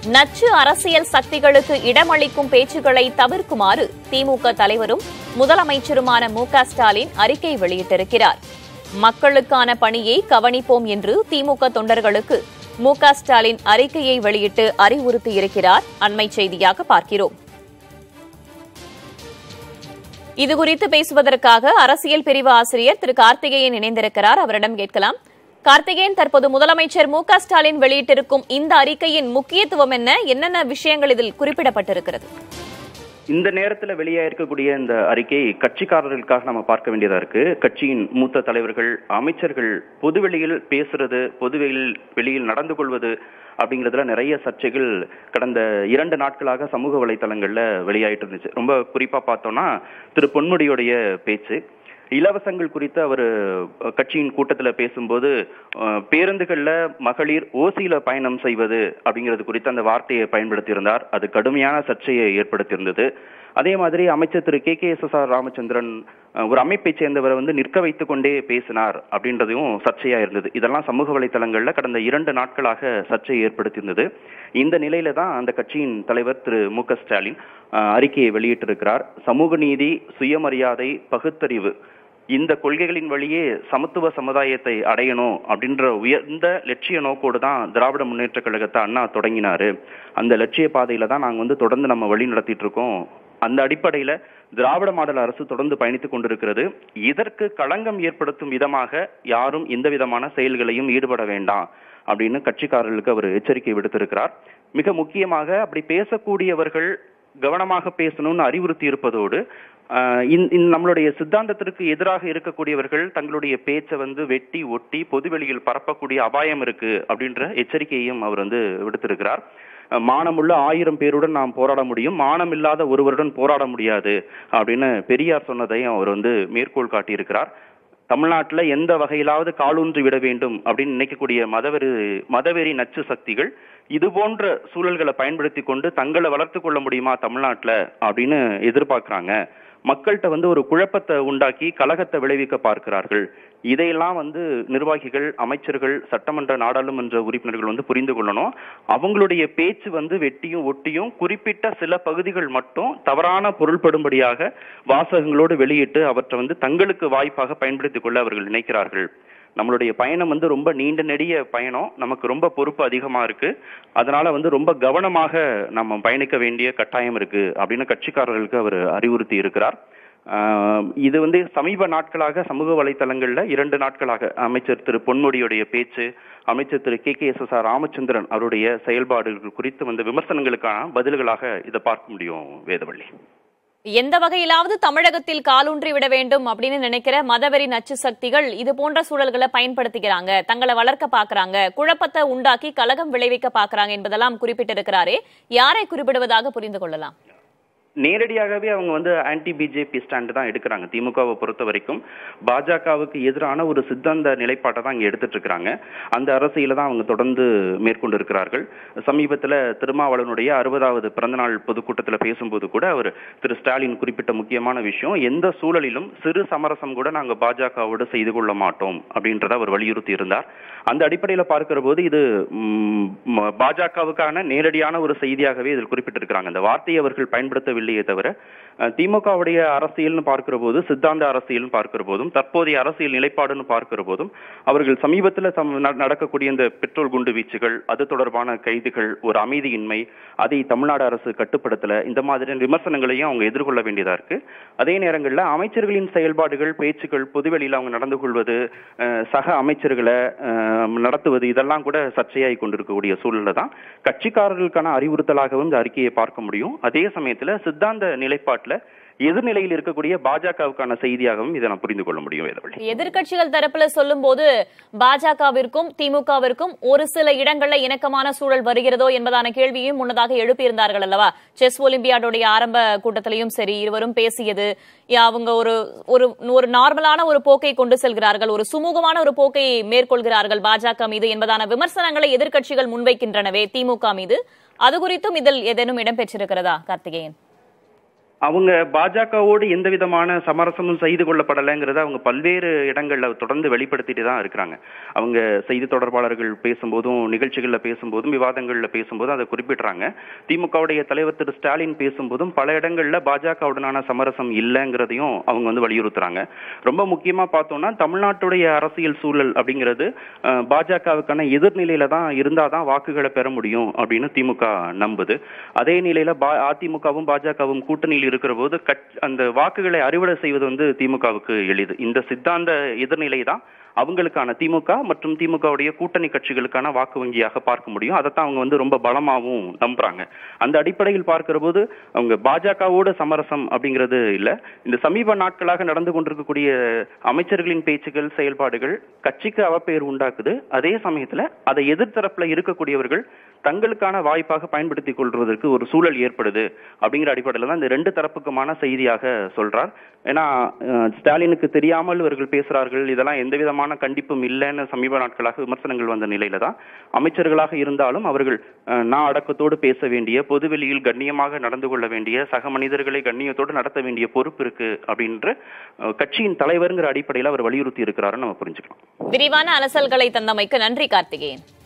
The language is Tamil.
நச்சு அரசியல் சக்திகளுக்கு இடமளிக்கும் பேச்சுக்களை தவிர்க்குமாறு திமுக தலைவரும் முதலமைச்சருமான மு க ஸ்டாலின் அறிக்கை வெளியிட்டிருக்கிறார் மக்களுக்கான பணியை கவனிப்போம் என்று திமுக தொண்டர்களுக்கு மு க ஸ்டாலின் அறிக்கையை வெளியிட்டு அறிவுறுத்தியிருக்கிறார் அண்மை செய்தியாக பார்க்கிறோம் இதுகுறித்து பேசுவதற்காக அரசியல் பிரிவு ஆசிரியர் திரு கார்த்திகேயன் இணைந்திருக்கிறார் அவரிடம் கேட்கலாம் கார்த்திகேயன் தற்போது முதலமைச்சர் மு க ஸ்டாலின் வெளியிட்டிருக்கும் இந்த அறிக்கையின் முக்கியத்துவம் என்ன என்னென்ன விஷயங்கள் இதில் குறிப்பிடப்பட்டிருக்கிறது இந்த நேரத்துல வெளியாயிருக்கக்கூடிய இந்த அறிக்கை கட்சிக்காரர்களுக்காக நம்ம பார்க்க வேண்டியதா இருக்கு கட்சியின் மூத்த தலைவர்கள் அமைச்சர்கள் பொதுவெளியில் பேசுறது பொதுவெளியில் வெளியில் நடந்து கொள்வது அப்படிங்கிறதுல நிறைய சர்ச்சைகள் கடந்த இரண்டு நாட்களாக சமூக வலைத்தளங்கள்ல வெளியாயிட்டு இருந்துச்சு ரொம்ப குறிப்பா பார்த்தோம்னா திரு பொன்முடியுடைய பேச்சு இலவசங்கள் குறித்து அவர் கட்சியின் கூட்டத்துல பேசும்போது அஹ், பேருந்துகள்ல மகளிர் ஓசியில பயணம் செய்வது அப்படிங்கிறது குறித்து அந்த வார்த்தையை பயன்படுத்தியிருந்தார் அது கடுமையான சர்ச்சையை ஏற்படுத்தியிருந்தது அதே மாதிரி அமைச்சர் Thiru K K S S R Ramachandran அஹ், ஒரு அமைப்பை சேர்ந்தவரை வந்து நிற்க வைத்துக் கொண்டே பேசினார் அப்படின்றதையும் சர்ச்சையா இருந்தது இதெல்லாம் சமூக வலைத்தளங்கள்ல கடந்த இரண்டு நாட்களாக சர்ச்சையை ஏற்படுத்தியிருந்தது இந்த நிலையில தான் அந்த கட்சியின் தலைவர் திரு மு க ஸ்டாலின் அஹ், அறிக்கையை வெளியிட்டிருக்கிறார் சமூக நீதி சுயமரியாதை பகுத்தறிவு இந்த கொள்கைகளின் வழியே சமத்துவ சமுதாயத்தை அடையணும் அப்படின்ற உயர்ந்த லட்சிய நோக்கோடு தான் திராவிட முன்னேற்ற கழகத்தை அண்ணா தொடங்கினாரு அந்த லட்சிய பாதையில தான் நாங்க வந்து தொடர்ந்து நம்ம வழி நடத்திட்டு இருக்கோம் அந்த அடிப்படையில திராவிட மாடல் அரசு தொடர்ந்து பயணித்துக் கொண்டிருக்கிறது இதற்கு களங்கம் ஏற்படுத்தும் விதமாக யாரும் எந்த விதமான செயல்களையும் ஈடுபட வேண்டாம் அப்படின்னு கட்சிக்காரர்களுக்கு அவர் எச்சரிக்கை விடுத்திருக்கிறார் மிக முக்கியமாக அப்படி பேசக்கூடியவர்கள் கவனமாக பேசணும்னு அறிவுறுத்தி இருப்பதோடு ஆஹ் இந்த- இந்த நம்மளுடைய சித்தாந்தத்திற்கு எதிராக இருக்கக்கூடியவர்கள் தங்களுடைய பேச்சை வந்து வெட்டி ஒட்டி பொதுவெளியில் பரப்பக்கூடிய அபாயம் இருக்கு அப்படின்ற எச்சரிக்கையையும் அவர் வந்து விடுத்திருக்கிறார் அஹ் மானமுள்ள ஆயிரம் பேருடன் நாம் போராட முடியும் மானம் இல்லாத ஒருவருடன் போராட முடியாது அப்படின்னு பெரியார் சொன்னதையும் அவர் வந்து மேற்கோள் காட்டியிருக்கிறார் தமிழ்நாட்டுல எந்த வகையிலாவது காலூன்றி விட வேண்டும் அப்படின்னு நினைக்கக்கூடிய மதவெறி மதவெறி நச்சு சக்திகள் இது போன்ற சூழல்களை பயன்படுத்தி கொண்டு தங்களை வளர்த்து கொள்ள முடியுமா தமிழ்நாட்டுல அப்படின்னு எதிர்பார்க்கறாங்க மக்கள்கிட்ட வந்து ஒரு குழப்பத்தை உண்டாக்கி கலகத்தை விளைவிக்க பார்க்கிறார்கள் இதையெல்லாம் வந்து நிர்வாகிகள் அமைச்சர்கள் சட்டமன்ற நாடாளுமன்ற உறுப்பினர்கள் வந்து புரிந்து கொள்ளணும் அவங்களுடைய பேச்சு வந்து வெட்டியும் ஒட்டியும் குறிப்பிட்ட சில பகுதிகள் மட்டும் தவறான பொருள்படும்படியாக வாசகங்களோடு வெளியிட்டு அவற்றை வந்து தங்களுக்கு வாய்ப்பாக பயன்படுத்திக் கொள்ள அவர்கள் நினைக்கிறார்கள் நம்மளுடைய பயணம் வந்து ரொம்ப நீண்ட நெடிய பயணம் நமக்கு ரொம்ப பொறுப்பு அதிகமா இருக்கு அதனால வந்து ரொம்ப கவனமாக நம்ம பயணிக்க வேண்டிய கட்டாயம் இருக்கு அப்படின்னு கட்சிக்காரர்களுக்கு அவர் அறிவுறுத்தி இருக்கிறார் ஆஹ் இது வந்து சமீப நாட்களாக சமூக வலைத்தளங்கள்ல இரண்டு நாட்களாக அமைச்சர் திரு பொன்முடியுடைய பேச்சு அமைச்சர் Thiru K K S S R Ramachandran அவருடைய செயல்பாடுகள் குறித்து வந்த விமர்சனங்களுக்கான பதில்களாக இதை பார்க்க முடியும் வேதவள்ளி எந்த வகையிலாவது தமிழகத்தில் காலூன்றி விட வேண்டும் அப்படின்னு நினைக்கிற மதவெறி நச்சு சக்திகள் இது போன்ற சூழல்களை பயன்படுத்திக்கிறாங்க தங்களை வளர்க்க பாக்குறாங்க குழப்பத்தை உண்டாக்கி கலகம் விளைவிக்க பாக்குறாங்க என்பதெல்லாம் குறிப்பிட்டிருக்கிறாரே யாரை குறிப்பிடுவதாக புரிந்து கொள்ளலாம் நேரடியாகவே அவங்க வந்து ஆன்டி பிஜேபி ஸ்டாண்ட் தான் எடுக்கிறாங்க திமுகவை பொறுத்த வரைக்கும் பாஜகவுக்கு எதிரான ஒரு சித்தாந்த நிலைப்பாட்டை தான் இங்க எடுத்துட்டு இருக்கிறாங்க அந்த அரசியல தான் அவங்க தொடர்ந்து மேற்கொண்டு இருக்கிறார்கள் சமீபத்துல திருமாவளவனுடைய அறுபதாவது பிறந்தநாள் பொதுக்கூட்டத்தில் பேசும்போது கூட அவர் திரு ஸ்டாலின் குறிப்பிட்ட முக்கியமான விஷயம் எந்த சூழலிலும் சிறு சமரசம் கூட நாங்க பாஜகவோடு செய்து கொள்ள மாட்டோம் அப்படின்றத அவர் வலியுறுத்தி இருந்தார் அந்த அடிப்படையில பார்க்கிற போது இது ம், ம- பாஜகவுக்கான நேரடியான ஒரு செய்தியாகவே இதில் குறிப்பிட்டிருக்கிறாங்க அந்த வார்த்தையை அவர்கள் பயன்படுத்தவில்லையே தவிர அஹ், திமுகவுடைய அரசியல்னு பார்க்கிற போது சித்தாந்த அரசியல்னு பார்க்கிற போதும் தற்போதைய அரசியல் நிலைப்பாடுன்னு பார்க்கிற போதும் அவர்கள் சமீபத்தில் சம் ந- நடக்கக்கூடிய இந்த பெட்ரோல் குண்டு வீச்சுகள் அது தொடர்பான கைதுகள் ஒரு அமைதியின்மை அதை தமிழ்நாடு அரசு கட்டுப்படுத்தல இந்த மாதிரியான விமர்சனங்களையும் அவங்க எதிர்கொள்ள வேண்டியதா இருக்கு அதே நேரங்களில் அமைச்சர்களின் செயல்பாடுகள் பேச்சுக்கள் பொதுவெளியில் அவங்க நடந்து கொள்வது அஹ், சக அமைச்சர்களை அஹ், நடத்துவது இதெல்லாம் கூட சர்ச்சையாகி கொண்டிருக்கக்கூடிய சூழல்ல தான் கட்சிக்காரர்களுக்கான அறிவுறுத்தலாகவும் இந்த அறிக்கையை பார்க்க முடியும் அதே சமயத்துல சித்தாந்த நிலைப்பாட்டுல எதிர்நிலையில் இருக்கக்கூடிய பாஜகவுக்கான செய்தியாகவும் இதை நான் புரிந்து கொள்ள முடியும் வேதவழி எதிர்க்கட்சிகள் தரப்புல சொல்லும்போது பாஜகவிற்கும் திமுகவிற்கும் ஒரு சில இடங்கள்ல இணக்கமான சூழல் வருகிறதோ என்பதான கேள்வியும் முன்னதாக எழுப்பியிருந்தார்கள் அல்லவா செஸ் ஒலிம்பியாடுடைய ஆரம்ப கூட்டத்திலையும் சரி இருவரும் பேசியது யா, அவங்க ஒரு ஒரு ஒரு நார்மலான ஒரு போக்கை கொண்டு செல்கிறார்கள் ஒரு சுமூகமான ஒரு போக்கை மேற்கொள்கிறார்கள் பாஜக மீது என்பதான விமர்சனங்களை எதிர்க்கட்சிகள் முன்வைக்கின்றனவே திமுக மீது அது குறித்தும் இதில் ஏதேனும் இடம்பெற்றிருக்கிறதா கார்த்திகேயன் அவங்க பாஜகவோடு எந்த விதமான சமரசமும் செய்து கொள்ளப்படலைங்கிறத அவங்க பல்வேறு இடங்கள்ல தொடர்ந்து வெளிப்படுத்திட்டு தான் இருக்கிறாங்க அவங்க செய்தி தொடர்பாளர்கள் பேசும்போதும் நிகழ்ச்சிகள்ல பேசும்போதும் விவாதங்கள்ல பேசும்போதும் அதை குறிப்பிடுறாங்க திமுகவுடைய தலைவர் திரு ஸ்டாலின் பேசும்போதும் பல இடங்கள்ல பாஜகவுடனான சமரசம் இல்லைங்கிறதையும் அவங்க வந்து வலியுறுத்துறாங்க ரொம்ப முக்கியமா பார்த்தோம்னா தமிழ்நாட்டுடைய அரசியல் சூழல் அப்படிங்கிறது அஹ், பாஜகவுக்கான எதிர்நிலையில தான் இருந்தாதான் வாக்குகளை பெற முடியும் அப்படின்னு திமுக நம்புது அதே நிலையில பா- அதிமுகவும் பாஜகவும் கூட்டணியில் இருக்கிற போது கட்- அந்த வாக்குகளை அறுவடை செய்வது வந்து திமுகவுக்கு எளிது இந்த சித்தாந்த எதிர்நிலை தான் அவங்களுக்கான திமுக மற்றும் திமுகவுடைய கூட்டணி கட்சிகளுக்கான வாக்கு வங்கியாக பார்க்க முடியும் அதைத்தான் அவங்க வந்து ரொம்ப பலமாவும் நம்புறாங்க அந்த அடிப்படையில் பார்க்கிற போது அவங்க பாஜகவோட சமரசம் அப்படிங்கிறது இல்ல இந்த சமீப நாட்களாக நடந்து கொண்டிருக்கக்கூடிய அமைச்சர்களின் பேச்சுகள் செயல்பாடுகள் கட்சிக்கு அவப்பெயர் உண்டாக்குது அதே சமயத்துல அதை எதிர்த்தரப்புல இருக்கக்கூடியவர்கள் தங்களுக்கான வாய்ப்பாக பயன்படுத்திக் கொள்வதற்கு ஒரு சூழல் ஏற்படுது அப்படிங்கிற அடிப்படையில் தான் இந்த ரெண்டு தரப்புக்குமான செய்தியாக சொல்றார் ஏன்னா அஹ், ஸ்டாலினுக்கு தெரியாமல் இவர்கள் பேசுறார்கள் இதெல்லாம் எந்த விதமான கண்டிப்பும் இல்லைன்னு சமீப நாட்களாக விமர்சனங்கள் வந்த நிலையில தான் அமைச்சர்களாக இருந்தாலும் அவர்கள் அஹ், நான் அடக்கத்தோடு பேச வேண்டிய பொதுவெளியில் கண்ணியமாக நடந்து கொள்ள வேண்டிய சக மனிதர்களை கண்ணியத்தோடு நடத்த வேண்டிய பொறுப்பு இருக்கு அப்படின்ற அஹ், கட்சியின் தலைவருங்கிற அடிப்படையில் அவர் வலியுறுத்தி இருக்கிறாருன்னு நம்ம புரிஞ்சுக்கலாம் விரிவான அலசல்களை தந்தமைக்கு நன்றி கார்த்திகேயன்